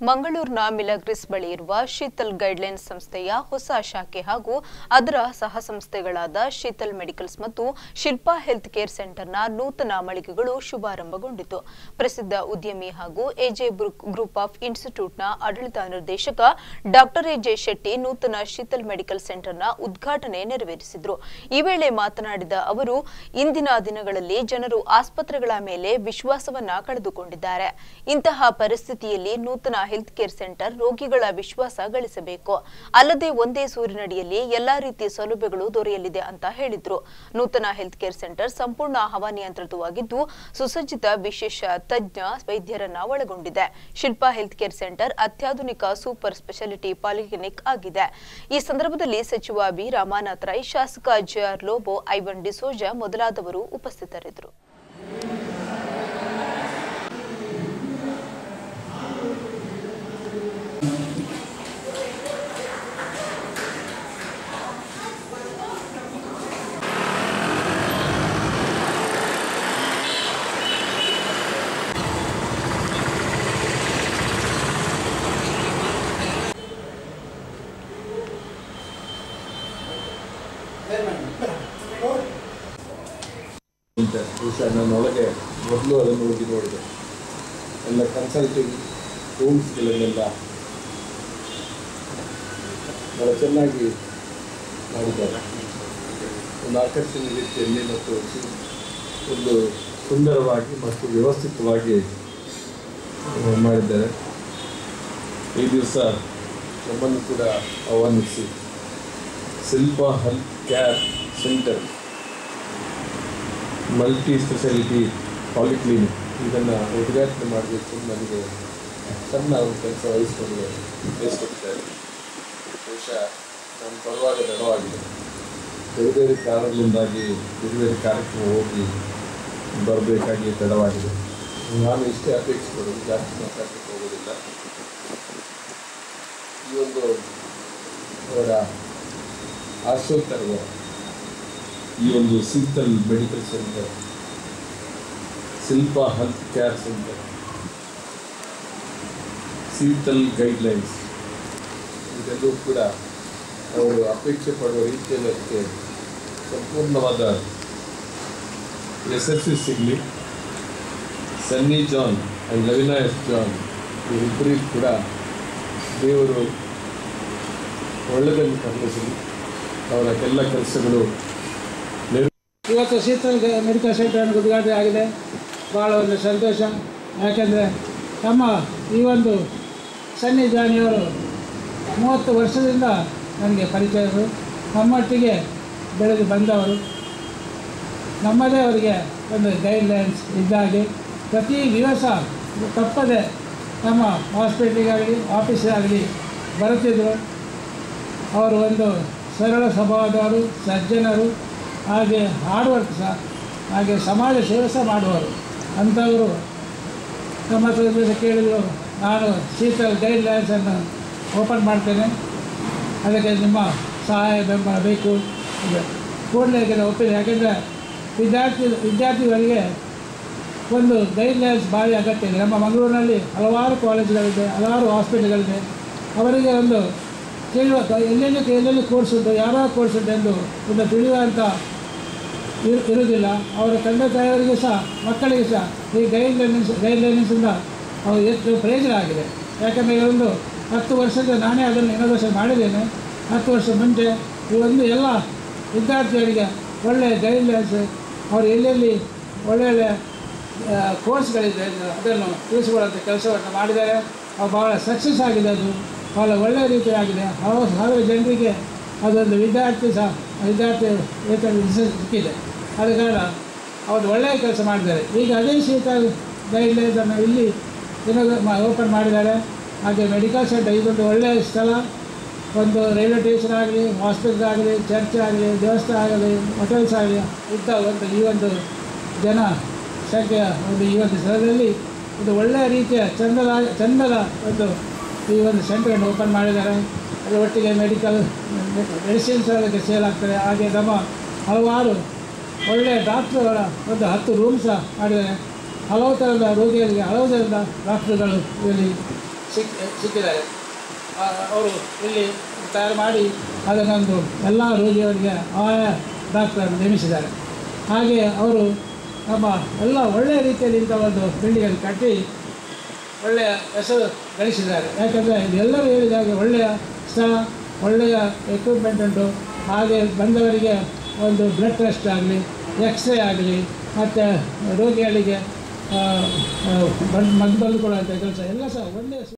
ಮಂಗಳೂರಿನ ಮಿಲಗ್ರಿಸ್ ಬಳಿ ಇರುವ ಶೀತಲ್ ಗೈಡ್ಲೈನ್ ಸಂಸ್ಥೆಯ ಹೊಸ ಶಾಖೆ ಹಾಗೂ ಅದರ ಸಹ ಸಂಸ್ಥೆಗಳಾದ ಶೀತಲ್ ಮೆಡಿಕಲ್ಸ್ ಮತ್ತು ಶಿಲ್ಪಾ ಹೆಲ್ತ್ ಕೇರ್ ಸೆಂಟರ್ನ ನೂತನ ಮಳಿಗೆಗಳು ಶುಭಾರಂಭಗೊಂಡಿತು ಪ್ರಸಿದ್ಧ ಉದ್ಯಮಿ ಹಾಗೂ ಎಜೆ ಗ್ರೂಪ್ ಆಫ್ ಇನ್ಸ್ಟಿಟ್ಯೂಟ್ನ ಆಡಳಿತ ನಿರ್ದೇಶಕ ಡಾಕ್ಟರ್ ಎಜೆ ಶೆಟ್ಟಿ ನೂತನ ಶೀತಲ್ ಮೆಡಿಕಲ್ ಸೆಂಟರ್ನ ಉದ್ಘಾಟನೆ ನೆರವೇರಿಸಿದರು ಈ ವೇಳೆ ಮಾತನಾಡಿದ ಅವರು ಇಂದಿನ ದಿನಗಳಲ್ಲಿ ಜನರು ಆಸ್ಪತ್ರೆಗಳ ಮೇಲೆ ವಿಶ್ವಾಸವನ್ನ ಕಳೆದುಕೊಂಡಿದ್ದಾರೆ ಇಂತಹ ಪರಿಸ್ಥಿತಿಯಲ್ಲಿ ನೂತನ ಹೆಲ್ತ್ ಕೇರ್ ಸೆಂಟರ್ ರೋಗಿಗಳ ವಿಶ್ವಾಸ ಗಳಿಸಬೇಕು ಅಲ್ಲದೆ ಒಂದೇ ಸೂರಿನಡಿಯಲ್ಲಿ ಎಲ್ಲಾ ರೀತಿಯ ಸೌಲಭ್ಯಗಳು ದೊರೆಯಲಿದೆ ಅಂತ ಹೇಳಿದ್ರು ನೂತನ ಹೆಲ್ತ್ ಕೇರ್ ಸೆಂಟರ್ ಸಂಪೂರ್ಣ ಹವಾನಿಯಂತ್ರಿತವಾಗಿದ್ದು ಸುಸಜ್ಜಿತ ವಿಶೇಷ ತಜ್ಞ ವೈದ್ಯರನ್ನ ಒಳಗೊಂಡಿದೆ ಶಿಲ್ಪಾ ಹೆಲ್ತ್ ಕೇರ್ ಸೆಂಟರ್ ಅತ್ಯಾಧುನಿಕ ಸೂಪರ್ ಸ್ಪೆಷಾಲಿಟಿ ಪಾಲಿಕ್ಲಿನಿಕ್ ಆಗಿದೆ ಈ ಸಂದರ್ಭದಲ್ಲಿ ಸಚಿವ ಬಿ ರಾಮನಾಥ್ ರೈ ಶಾಸಕ ಜೆಆರ್ ಲೋಬೋ ಐವನ್ ಡಿಸೋಜಾ ಮೊದಲಾದವರು ಉಪಸ್ಥಿತರಿದ್ದರು ಅಂತ ಬಹುಶಃ ನನ್ನೊಳಗೆ ಮೊದಲು ಅದನ್ನು ಹೋಗಿ ನೋಡಿದೆ ಎಲ್ಲ ಕನ್ಸಲ್ಟಿಂಗ್ ರೂಮ್ಸ್ಗಳನ್ನೆಲ್ಲ ಬಹಳ ಚೆನ್ನಾಗಿ ಮಾಡಿದ್ದಾರೆ ಒಂದು ಆಕರ್ಷಣೀಯ ರೀತಿಯಲ್ಲಿ ಮತ್ತು ಸು- ಒಂದು ಸುಂದರವಾಗಿ ಮತ್ತು ವ್ಯವಸ್ಥಿತವಾಗಿ ಆ, ಮಾಡಿದ್ದಾರೆ ಈ ದಿವಸ ನಮ್ಮನ್ನು ಕೂಡ ಆಹ್ವಾನಿಸಿ Shilpa health care centre multi speciality polyclinic ಇದನ್ನು ಉದ್ಘಾಟನೆ ಮಾಡಬೇಕು ನನಗೆ ಸಣ್ಣ ಒಂದು ಕೆಲಸ ವಹಿಸ್ಕೊಂಡು ವಹಿಸ್ಕೊಡ್ತಾರೆ ಬಹುಶಃ ನಾನು ಬರುವಾಗ ತಡವಾಗಿದೆ ಬೇರೆ ಬೇರೆ ಕಾರಣಗಳಿಂದಾಗಿ ಬೇರೆ ಬೇರೆ ಕಾರ್ಯಕ್ರಮ ಹೋಗಿ ಬರಬೇಕಾಗಿ ತಡವಾಗಿದೆ ನಾನು ಇಷ್ಟೇ ಅಪೇಕ್ಷೆ ಪಡೋದು ಜಾಸ್ತಿ ಮಾತಾಡಲಿಕ್ಕೆ ಹೋಗೋದಿಲ್ಲ ಈ ಒಂದು ಅವರ ಆಶೋತ್ತರವ ಈ ಒಂದು Sheetal medical centre Shilpa health care centre Sheetal guidelines ಇದೆಲ್ಲವೂ ಕೂಡ ಅವರು ಅಪೇಕ್ಷೆ ಪಡುವ ರೀತಿಯಲ್ಲಿ ಅದಕ್ಕೆ ಸಂಪೂರ್ಣವಾದ ಯಶಸ್ವಿ ಸಿಗಲಿ Sunny John and Lavina S John ಇವರಿಬ್ಬರಿಗೂ ಕೂಡ ದೇವರು ಒಳ್ಳೆಯದನ್ನು ಕರುಣಿಸಲಿ ಅವರ ಎಲ್ಲ ಕೆಲಸಗಳು ಇವತ್ತು ಶೀತಲ್ ಗ- ಮೆಡಿಕಲ್ ಸೆಂಟರ್ ಉದ್ಘಾಟನೆ ಆಗಿದೆ ಭಾಳ ಒಂದು ಸಂತೋಷ ಯಾಕೆಂದರೆ ನಮ್ಮ ಈ ಒಂದು ಸನ್ನಿ ಜಾನಿಯವರು ಮೂವತ್ತು ವರ್ಷದಿಂದ ನನಗೆ ಪರಿಚಯರು ನಮ್ಮೊಟ್ಟಿಗೆ ಬೆಳೆದು ಬಂದವರು ನಮ್ಮದೇ ಅವರಿಗೆ ಒಂದು ಗೈಡ್ಲೈನ್ಸ್ ಇದ್ದಾಗೆ ಪ್ರತಿ ದಿವಸ ತಪ್ಪದೆ ನಮ್ಮ ಹಾಸ್ಪಿಟ್ಲಿಗಾಗಲಿ ಆಫೀಸಿಗಾಗಲಿ ಬರುತ್ತಿದ್ದರು ಅವರು ಒಂದು ಸರಳ ಸ್ವಭಾವದವರು ಸಜ್ಜನರು ಹಾಗೆ ಹಾರ್ಡ್ ವರ್ಕ್ ಸಹ ಹಾಗೆ ಸಮಾಜ ಸೇವೆ ಸಹ ಮಾಡುವರು ಅಂಥವರು ನಮ್ಮ ಹತ್ರ ಒಂದು ದಿವಸ ಕೇಳಿದರು ನಾನು ಶೀತಲ್ ಗೈಡ್ಲೈನ್ಸನ್ನು ಓಪನ್ ಮಾಡ್ತೇನೆ ಅದಕ್ಕೆ ನಿಮ್ಮ ಸಹಾಯ ಬೆಂಬಲ ಬೇಕು ಇದೆ ಕೂಡಲೇ ಇದನ್ನು ಒಪ್ಪಿದೆ ಯಾಕೆಂದರೆ ವಿದ್ಯಾರ್ಥಿ ವಿದ್ಯಾರ್ಥಿಗಳಿಗೆ ಒಂದು ಗೈಡ್ಲೈನ್ಸ್ ಭಾರಿ ಅಗತ್ಯ ಇದೆ ನಮ್ಮ ಮಂಗಳೂರಿನಲ್ಲಿ ಹಲವಾರು ಕಾಲೇಜುಗಳಿದೆ ಹಲವಾರು ಹಾಸ್ಪಿಟಲ್ಗಳಿದೆ ಅವರಿಗೆ ಒಂದು ತಿಳಿಯುವ ಎಲ್ಲೆಲ್ಲಿ ಎಲ್ಲೆಲ್ಲಿ ಕೋರ್ಸ್ ಉಂಟು ಯಾವ್ಯಾವ ಕೋರ್ಸ್ ಉಂಟು ಎಂದು ಒಂದು ತಿಳಿಯುವಂಥ ಇರು- ಇರುವುದಿಲ್ಲ ಅವರ ತಂದೆ ತಾಯಿಯವರಿಗೆ ಸಹ ಮಕ್ಕಳಿಗೆ ಸಹ ಈ ಗೈಡ್ಲೈನ್ಸ್ ಗೈಡ್ಲೈನ್ಸಿಂದ ಅವರು ಎಷ್ಟು ಪ್ರಯೋಜನ ಆಗಿದೆ ಯಾಕಂದರೆ ಇದೊಂದು ಹತ್ತು ವರ್ಷದ ನಾನೇ ಅದನ್ನು ಇನೋವೇಷನ್ ಮಾಡಿದ್ದೇನೆ ಹತ್ತು ವರ್ಷ ಮುಂಚೆ ಈ ಒಂದು ಎಲ್ಲ ವಿದ್ಯಾರ್ಥಿಗಳಿಗೆ ಒಳ್ಳೆಯ ಗೈಡ್ಲೈನ್ಸ್ ಅವರು ಎಲ್ಲೆಲ್ಲಿ ಒಳ್ಳೊಳ್ಳೆ ಕೋರ್ಸ್ಗಳಿದೆ ಅದನ್ನು ತಿಳಿಸಿಕೊಳ್ಳುವಂಥ ಕೆಲಸವನ್ನು ಮಾಡಿದ್ದಾರೆ ಅವು ಭಾಳ ಸಕ್ಸಸ್ ಆಗಿದೆ ಅದು ಭಾಳ ಒಳ್ಳೆಯ ರೀತಿಯಾಗಿದೆ ಹಲವು ಸಾವಿರ ಜನರಿಗೆ ಅದೊಂದು ವಿದ್ಯಾರ್ಥಿ ಸಹ ವಿದ್ಯಾರ್ಥಿ ವೇತನ ಸಿಕ್ಕಿದೆ ಆದ ಕಾರಣ ಅವರು ಒಳ್ಳೆಯ ಕೆಲಸ ಮಾಡಿದ್ದಾರೆ ಈಗ ಅದೇ ಶೀತ ಗೈಡ್ಲೈನ್ಸನ್ನು ಇಲ್ಲಿ ಓಪನ್ ಮಾಡಿದ್ದಾರೆ ಹಾಗೆ ಮೆಡಿಕಲ್ ಸೆಂಟರ್ ಇದೊಂದು ಒಳ್ಳೆಯ ಸ್ಥಳ ಒಂದು ರೈಲ್ವೆ ಸ್ಟೇಷನ್ ಆಗಲಿ ಹಾಸ್ಪಿಟಲ್ ಆಗಲಿ ಚರ್ಚ್ ಆಗಲಿ ದೇವಸ್ಥಾನ ಆಗಲಿ ಹೋಟೆಲ್ಸ್ ಆಗಲಿ ಇಂಥ ಒಂದು ಈ ಒಂದು ಜನ ಸಂಖ್ಯೆಯ ಒಂದು ಈ ಒಂದು ಸ್ಥಳದಲ್ಲಿ ಒಂದು ಒಳ್ಳೆಯ ರೀತಿಯ ಚಂದದ ಚಂದದ ಒಂದು ಈ ಒಂದು ಸೆಂಟರನ್ನು ಓಪನ್ ಮಾಡಿದ್ದಾರೆ ಅದರ ಒಟ್ಟಿಗೆ ಮೆಡಿಕಲ್ ಮೆಡಿಸಿನ್ಸ್ ಅದಕ್ಕೆ ಸೇಲ್ ಆಗ್ತದೆ ಹಾಗೆ ನಮ್ಮ ಹಲವಾರು ಒಳ್ಳೆಯ ಡಾಕ್ಟ್ರುಗಳ ಒಂದು ಹತ್ತು ರೂಮ್ ಸಹ ಮಾಡಿದ್ದಾರೆ ಹಲವು ಥರದ ರೋಗಿಗಳಿಗೆ ಹಲವು ಥರದ ಡಾಕ್ಟ್ರುಗಳು ಇಲ್ಲಿ ಸಿಕ್ ಸಿಕ್ಕಿದ್ದಾರೆ ಆ, ಅವರು ಇಲ್ಲಿ ತಯಾರು ಮಾಡಿ ಅದನ್ನೊಂದು ಎಲ್ಲ ರೋಗಿಯವರಿಗೆ ಆಯಾ ಡಾಕ್ಟರ್ ನೇಮಿಸಿದ್ದಾರೆ ಹಾಗೆ ಅವರು ನಮ್ಮ ಎಲ್ಲ ಒಳ್ಳೆಯ ರೀತಿಯಲ್ಲಿ ಇಂಥ ಒಂದು ಬಿಲ್ಡಿಂಗನ್ನು ಕಟ್ಟಿ ಒಳ್ಳೆಯ ಹೆಸರು ಗಳಿಸಿದ್ದಾರೆ ಯಾಕಂದರೆ ಎಲ್ಲರೂ ಹೇಳಿದ ಹಾಗೆ ಒಳ್ಳೆಯ ಸ್ಥಳ ಒಳ್ಳೆಯ ಎಕ್ವಿಪ್ಮೆಂಟ್ ಉಂಟು ಹಾಗೆ ಬಂದವರಿಗೆ ಒಂದು ಬ್ಲಡ್ ಟೆಸ್ಟ್ ಆಗಲಿ ಎಕ್ಸ್ರೇ ಆಗಲಿ ಮತ್ತು ರೋಗಿಗಳಿಗೆ ಆ, ಆ, ಮದ್ದು ಬರೆದುಕೊಳ್ಳುವಂಥ ಕೆಲಸ ಎಲ್ಲ ಸಹ ಒಳ್ಳೆಯ